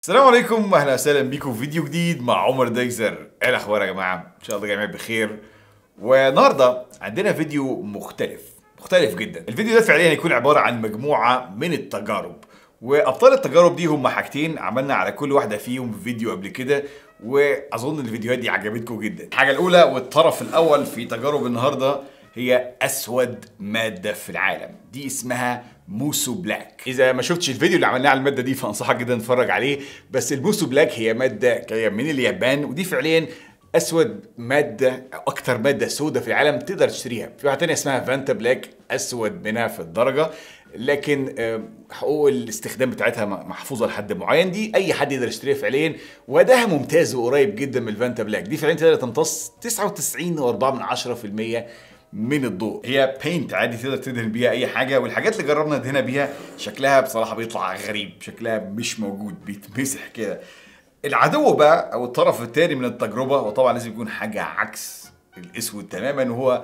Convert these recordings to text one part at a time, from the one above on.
السلام عليكم واهلا وسهلا بيكم في فيديو جديد مع عمر دايزر ايه الاخبار يا جماعه ان شاء الله جميعا بخير والنهارده عندنا فيديو مختلف مختلف جدا الفيديو ده فعليا هيكون عباره عن مجموعه من التجارب وابطال التجارب دي هم حاجتين عملنا على كل واحده فيهم فيديو قبل كده واظن الفيديوهات دي عجبتكم جدا الحاجه الاولى والطرف الاول في تجارب النهارده هي اسود ماده في العالم دي اسمها موسو بلاك اذا ما شفتش الفيديو اللي عملناه على الماده دي فانصحك جدا تتفرج عليه بس الموسو بلاك هي ماده جايه من اليابان ودي فعليا اسود ماده أو اكتر ماده سوداء في العالم تقدر تشتريها في واحده تانية اسمها فانتا بلاك اسود منها في الدرجه لكن آه، حقوق الاستخدام بتاعتها م- محفوظه لحد معين دي اي حد يقدر يشتريها فعليا وادائها ممتاز وقريب جدا من الفانتا بلاك دي فعليا تقدر تمتص 99.4% من الضوء هي بينت عادي تقدر تدهن بيها اي حاجه والحاجات اللي جربنا ندهنها بيها شكلها بصراحه بيطلع غريب شكلها مش موجود بيتمسح كده العدو بقى او الطرف الثاني من التجربه وطبعا لازم يكون حاجه عكس الاسود تماما وهو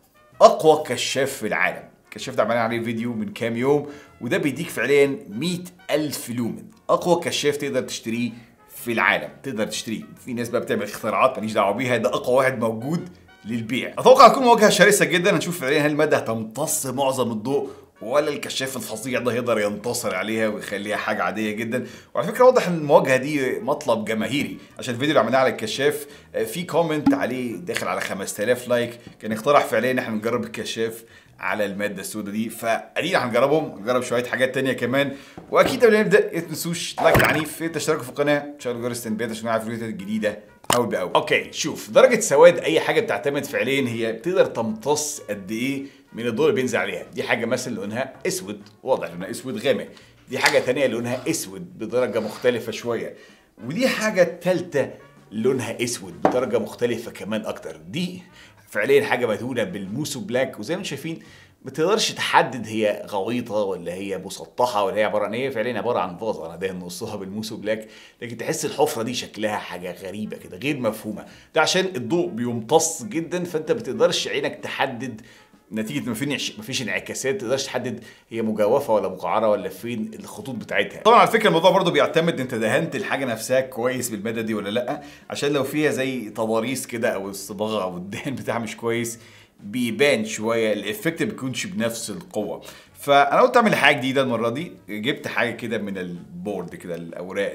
اقوى كشاف في العالم كشاف ده عملنا عليه فيديو من كام يوم وده بيديك فعليا 100 ألف لومن أقوى كشاف تقدر تشتريه في العالم تقدر تشتريه في ناس بقى بتعمل اختراعات ماليش دعوه بيها ده أقوى واحد موجود للبيع أتوقع تكون مواجهة شرسة جدا هنشوف فعليا هل المادة هتمتص معظم الضوء ولا الكشاف الفظيع ده يقدر ينتصر عليها ويخليها حاجه عاديه جدا وعلى فكره واضح ان المواجهه دي مطلب جماهيري عشان الفيديو اللي عملناه على الكشاف آه، في كومنت عليه داخل على 5000 لايك كان اقترح فعليا ان احنا نجرب الكشاف على الماده السوداء دي فادينا هنجربهم نجرب شويه حاجات تانية كمان واكيد قبل ما نبدا ما تنسوش لايك العنيف تشتركوا في القناه تشغلوا جرس التنبيهات عشان نعرف الفيديوهات الجديده اول باول اوكي شوف درجه سواد اي حاجه بتعتمد فعليا هي بتقدر تمتص قد ايه من الضوء اللي بينزل عليها دي حاجه مثلا لونها اسود واضح لونها اسود غامق دي حاجه تانية لونها اسود بدرجه مختلفه شويه ودي حاجه تالتة لونها اسود بدرجه مختلفه كمان اكتر دي فعليا حاجه مدهونه بالموسو بلاك وزي ما انتم شايفين ما تقدرش تحدد هي غويطه ولا هي مسطحه ولا هي عباره عن ايه فعليا عباره عن فازه انا داهن نصها بالموسو بلاك لكن تحس الحفره دي شكلها حاجه غريبه كده غير مفهومه ده عشان الضوء بيمتص جدا فانت بتقدرش عينك تحدد نتيجه ما فيش ما فيش انعكاسات تقدرش تحدد هي مجوفه ولا مقعره ولا فين الخطوط بتاعتها طبعا على فكره الموضوع برضو بيعتمد انت دهنت الحاجه نفسها كويس بالماده دي ولا لا عشان لو فيها زي تضاريس كده او الصباغه او الدهن بتاعها مش كويس بيبان شويه الافكت ما بيكونش بنفس القوه فانا قلت اعمل حاجه جديده المره دي جبت حاجه كده من البورد كده الاوراق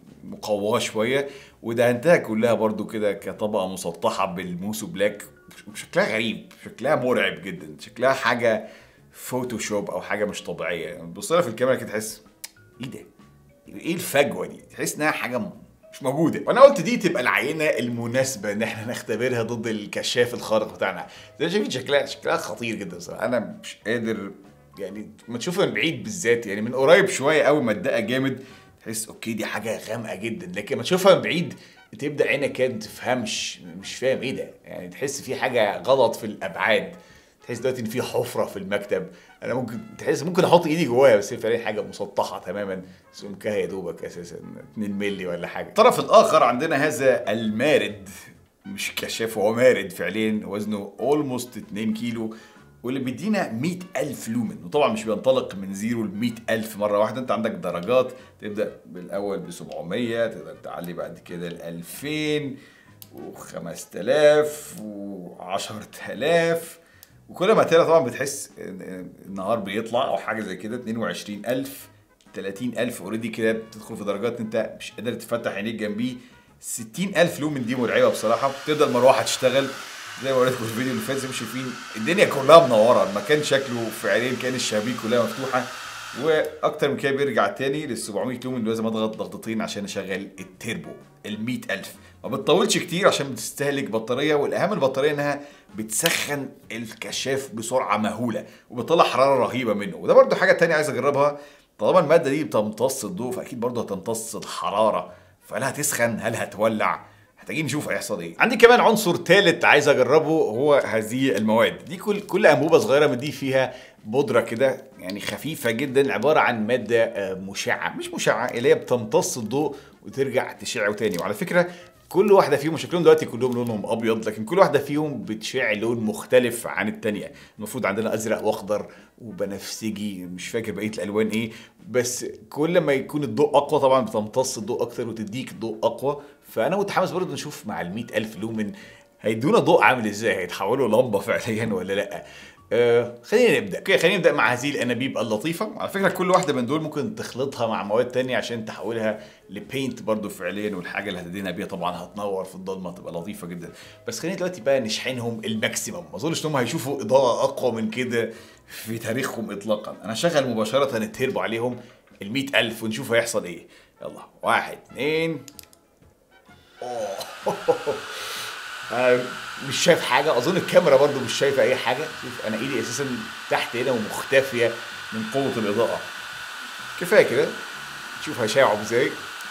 مقواه شويه ودهنتها كلها برضو كده كطبقه مسطحه بالموسو بلاك شكلها غريب شكلها مرعب جدا شكلها حاجه فوتوشوب او حاجه مش طبيعيه يعني تبص لها في الكاميرا كده تحس ايه ده ايه الفجوه دي تحس انها حاجه م- مش موجوده وانا قلت دي تبقى العينه المناسبه ان احنا نختبرها ضد الكشاف الخارق بتاعنا زي ما شايفين شكلها شكلها خطير جدا بصراحه انا مش قادر يعني ما تشوفها من بعيد بالذات يعني من قريب شويه قوي مدقه جامد تحس اوكي دي حاجه غامقه جدا لكن ما تشوفها من بعيد تبدا عينك كده ما تفهمش مش فاهم ايه ده يعني تحس في حاجه غلط في الابعاد تحس دلوقتي ان في حفره في المكتب انا ممكن تحس ممكن احط ايدي جواها بس هي فعلا حاجه مسطحه تماما سمكها يا دوبك اساسا 2 مللي ولا حاجه الطرف الاخر عندنا هذا المارد مش كشاف هو مارد فعليا وزنه اولموست 2 كيلو واللي بيدينا 100 ألف لومن وطبعا مش بينطلق من زيرو ل 100 ألف مرة واحدة أنت عندك درجات تبدأ بالأول ب 700 تقدر تعلي بعد كده ل 2000 و 5000 و 10000 وكل ما تعلى طبعا بتحس إن النهار بيطلع أو حاجة زي كده 22000 30000 اوريدي كده بتدخل في درجات انت مش قادر تفتح عينيك جنبيه 60000 لومن دي مرعبه بصراحه تقدر المروحه تشتغل زي ما وريتكم في الفيديو اللي فات زي ما شايفين الدنيا كلها منوره المكان شكله فعليا كان الشبابيك كلها مفتوحه واكتر من كده بيرجع تاني لل 700 لومن اللي لازم اضغط ضغطتين عشان اشغل التيربو ال 100000 ما بتطولش كتير عشان بتستهلك بطاريه والاهم البطاريه انها بتسخن الكشاف بسرعه مهوله وبتطلع حراره رهيبه منه وده برضو حاجه تانية عايز اجربها طالما الماده دي بتمتص الضوء فاكيد برضه هتمتص الحراره فهل هتسخن هل هتولع محتاجين نشوف هيحصل ايه عندي كمان عنصر ثالث عايز اجربه هو هذه المواد دي كل كل انبوبه صغيره من دي فيها بودره كده يعني خفيفه جدا عباره عن ماده آه، مشعه مش مشعه اللي هي بتمتص الضوء وترجع تشعه تاني وعلى فكره كل واحده فيهم شكلهم دلوقتي كلهم لونهم ابيض لكن كل واحده فيهم بتشع لون مختلف عن التانية المفروض عندنا ازرق واخضر وبنفسجي مش فاكر بقيه الالوان ايه بس كل ما يكون الضوء اقوى طبعا بتمتص الضوء اكتر وتديك ضوء اقوى فانا متحمس برضه نشوف مع ال ألف لومن هيدونا ضوء عامل ازاي هيتحولوا لمبه فعليا ولا لا آه خلينا نبدا اوكي خلينا نبدا مع هذه الانابيب اللطيفه على فكره كل واحده من دول ممكن تخلطها مع مواد تانية عشان تحولها لبينت برضو فعليا والحاجه اللي هتدينا بيها طبعا هتنور في الضلمه تبقى لطيفه جدا بس خلينا دلوقتي بقى نشحنهم الماكسيمم ما اظنش انهم هيشوفوا اضاءه اقوى من كده في تاريخهم اطلاقا انا شغل مباشره التيربو عليهم ال ألف ونشوف هيحصل ايه يلا واحد اثنين اوه أنا مش شايف حاجه اظن الكاميرا برضو مش شايفه اي حاجه شوف انا ايدي اساسا تحت هنا ومختفيه من قوه الاضاءه كفايه كده شوف هيشعوا ازاي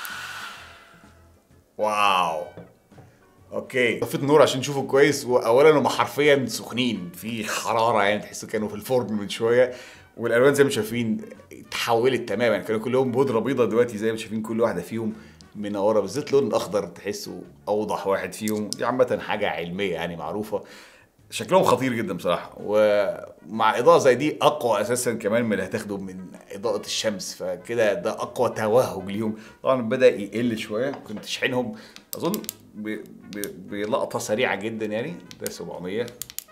واو اوكي طفيت النور عشان نشوفه كويس واولا هم حرفيا سخنين في حراره يعني تحسوا كانوا في الفرن من شويه والالوان زي ما شايفين اتحولت تماما كانوا كلهم بودره بيضه دلوقتي زي ما شايفين كل واحده فيهم منوره بالذات اللون الاخضر تحسه اوضح واحد فيهم دي عامه حاجه علميه يعني معروفه شكلهم خطير جدا بصراحه ومع اضاءه زي دي اقوى اساسا كمان من اللي هتاخده من اضاءه الشمس فكده ده اقوى توهج ليهم طبعا بدا يقل شويه كنت تشحنهم اظن ب- ب- بلقطه سريعه جدا يعني ده 700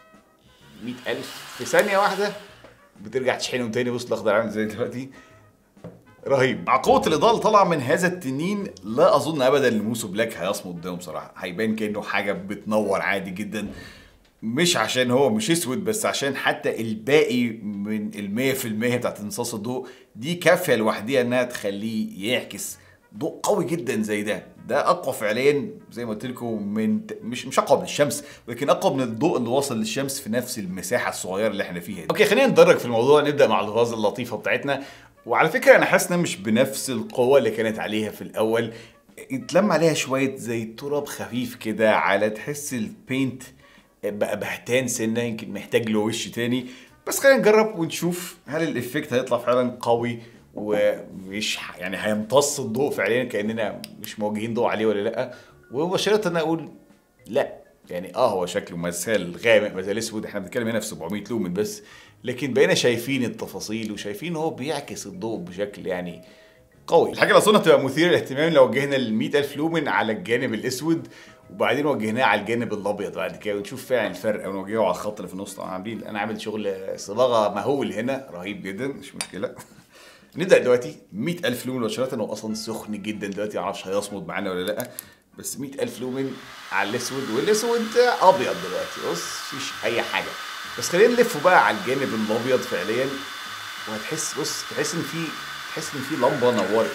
100000 في ثانيه واحده بترجع تشحنهم تاني بص الاخضر عامل زي دلوقتي رهيب مع قوة الإضاءة اللي طالعة من هذا التنين لا أظن أبدا إن موسو بلاك هيصمد قدامه بصراحة هيبان كأنه حاجة بتنور عادي جدا مش عشان هو مش اسود بس عشان حتى الباقي من المية في المية بتاعت امتصاص الضوء دي كافية لوحديها انها تخليه يعكس ضوء قوي جدا زي ده ده اقوى فعليا زي ما قلت لكم من مش مش اقوى من الشمس ولكن اقوى من الضوء اللي واصل للشمس في نفس المساحه الصغيره اللي احنا فيها دي. اوكي خلينا ندرج في الموضوع نبدا مع الفاز اللطيفه بتاعتنا وعلى فكره انا حاسس انها مش بنفس القوه اللي كانت عليها في الاول اتلم عليها شويه زي تراب خفيف كده على تحس البينت بقى بهتان سنه يمكن محتاج له وش تاني بس خلينا نجرب ونشوف هل الافكت هيطلع فعلا قوي ومش ح- يعني هيمتص الضوء فعليا كاننا مش موجهين ضوء عليه ولا لا ومباشره انا اقول لا يعني اه هو شكله ما زال غامق ما زال اسود احنا بنتكلم هنا في 700 لومن بس لكن بقينا شايفين التفاصيل وشايفين هو بيعكس الضوء بشكل يعني قوي الحاجه اللي اظن هتبقى مثيره للاهتمام لو وجهنا ال 100000 لومن على الجانب الاسود وبعدين وجهناه على الجانب الابيض بعد كده ونشوف فعلا الفرق ونوجهه على الخط اللي في النص طبعا عاملين انا عامل شغل صباغه مهول هنا رهيب جدا مش مشكله نبدا دلوقتي 100000 لومن مباشره هو اصلا سخن جدا دلوقتي معرفش هيصمد معانا ولا لا بس 100000 لومن على الاسود والاسود ابيض دلوقتي بص مفيش اي حاجه بس خلينا نلفه بقى على الجانب الابيض فعليا وهتحس بص تحس ان في تحس ان في لمبه نورت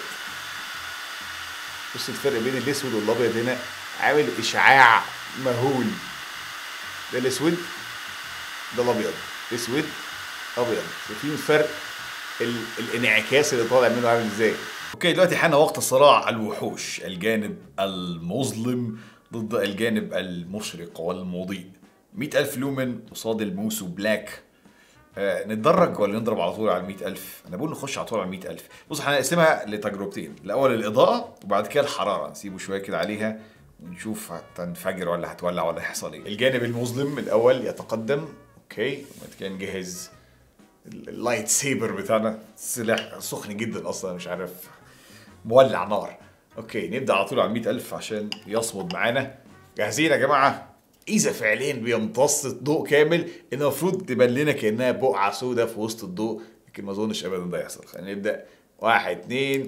بص الفرق بين الاسود والابيض هنا عامل اشعاع مهول ده الاسود ده الابيض اسود ابيض شايفين الفرق ال- الانعكاس اللي طالع منه عامل ازاي اوكي دلوقتي حان وقت صراع الوحوش الجانب المظلم ضد الجانب المشرق والمضيء مئة ألف لومن قصاد الموسو بلاك آه نتدرج ولا نضرب على طول على المئة ألف أنا بقول نخش على طول على المئة ألف بص هنقسمها لتجربتين الأول الإضاءة وبعد كده الحرارة نسيبه شوية كده عليها ونشوف هتنفجر ولا هتولع ولا هيحصل ايه الجانب المظلم الأول يتقدم أوكي وبعد كده نجهز ال- اللايت سيبر بتاعنا سلاح سخن جدا أصلا مش عارف مولع نار اوكي نبدا على طول على 100000 عشان يصمد معانا جاهزين يا جماعه اذا فعليا بيمتص الضوء كامل إن المفروض تبان لنا كانها بقعه سوداء في وسط الضوء لكن ما اظنش ابدا ده يحصل خلينا نبدا واحد اتنين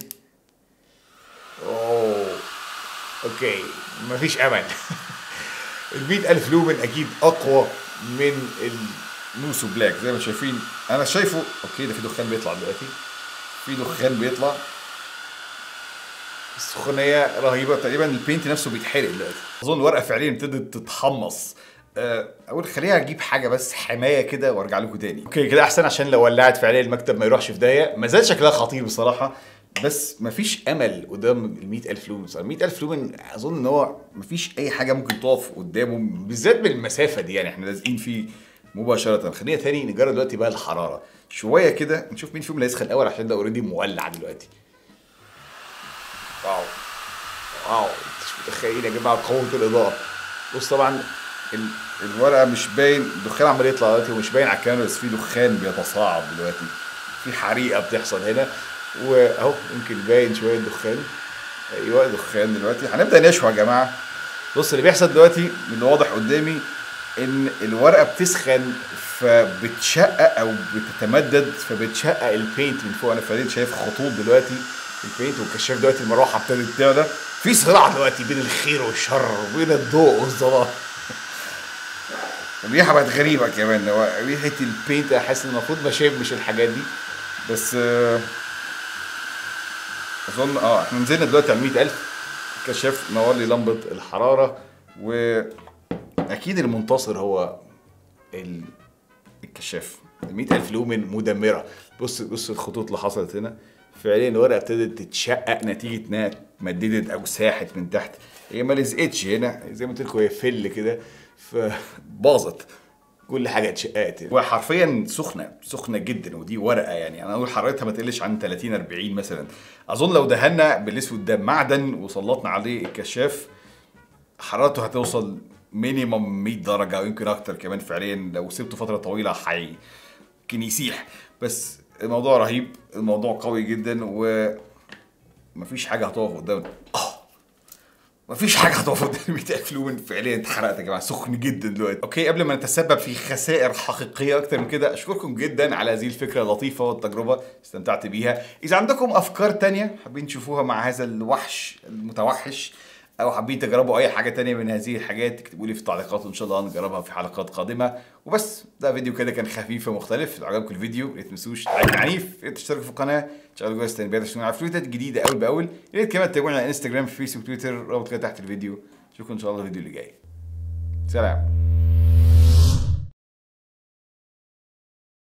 اوه اوكي مفيش امل ال ألف لومن اكيد اقوى من الموسو بلاك زي ما شايفين انا شايفه اوكي ده في دخان بيطلع دلوقتي في دخان بيطلع السخونيه رهيبه تقريبا البينت نفسه بيتحرق دلوقتي اظن الورقه فعليا ابتدت تتحمص آه، اقول خليها اجيب حاجه بس حمايه كده وارجع لكم تاني اوكي كده احسن عشان لو ولعت فعليا المكتب ما يروحش في داهيه ما زال شكلها خطير بصراحه بس مفيش امل قدام ال ألف لومن ال 100000 لومن اظن ان هو مفيش اي حاجه ممكن تقف قدامه بالذات بالمسافه دي يعني احنا لازقين فيه مباشره خلينا تاني نجرب دلوقتي بقى الحراره شويه كده نشوف مين فيهم اللي هيسخن الاول عشان ده اوريدي مولع دلوقتي واو واو مش متخيلين يا جماعه قوه الاضاءه بص طبعا ال- الورقه مش باين الدخان عمال يطلع دلوقتي ومش باين على الكاميرا بس في دخان بيتصاعد دلوقتي في حريقه بتحصل هنا واهو يمكن باين شويه دخان ايوه دخان دلوقتي هنبدا نشوي يا جماعه بص اللي بيحصل دلوقتي من اللي واضح قدامي ان الورقه بتسخن فبتشقق او بتتمدد فبتشقق البينت من فوق انا فعليا شايف خطوط دلوقتي في البينت والكشاف دلوقتي المروحه ابتدت تعلى في صراع دلوقتي بين الخير والشر وبين الضوء والظلام الريحه بقت غريبه كمان هو ريحه البينت أنا حاسس ان المفروض ما شمش الحاجات دي بس آه، اظن اه احنا نزلنا دلوقتي على 100000 كشاف نور لي لمبه الحراره واكيد المنتصر هو ال... الكشاف ال 100000 لومن مدمره بص بص الخطوط اللي حصلت هنا فعليا الورقه ابتدت تتشقق نتيجه انها اتمددت او ساحت من تحت هي ما لزقتش هنا زي ما قلت لكم هي فل كده فباظت كل حاجه اتشققت وحرفيا سخنه سخنه جدا ودي ورقه يعني انا اقول حرارتها ما تقلش عن 30 40 مثلا اظن لو دهنا بالاسود ده معدن وسلطنا عليه الكشاف حرارته هتوصل مينيمم 100 درجه او يمكن اكتر كمان فعليا لو سبته فتره طويله حي يمكن يسيح بس الموضوع رهيب الموضوع قوي جدا و مفيش حاجه هتقف قدامنا اه مفيش حاجه هتقف قدام 100000 لومن فعليا اتحرقت يا جماعه سخن جدا دلوقتي اوكي قبل ما نتسبب في خسائر حقيقيه اكتر من كده اشكركم جدا على هذه الفكره اللطيفه والتجربه استمتعت بيها اذا عندكم افكار تانية حابين تشوفوها مع هذا الوحش المتوحش او حابين تجربوا اي حاجه تانية من هذه الحاجات اكتبوا لي في التعليقات وان شاء الله نجربها في حلقات قادمه وبس ده فيديو كده كان خفيف ومختلف لو عجبكم الفيديو ما تنسوش لايك عنيف يا ريت تشتركوا في القناه تشغلوا جرس التنبيهات عشان تعرفوا فيديوهات جديده اول باول يا ريت كمان تتابعونا على انستجرام فيسبوك تويتر رابط كده تحت الفيديو اشوفكم ان شاء الله الفيديو اللي جاي سلام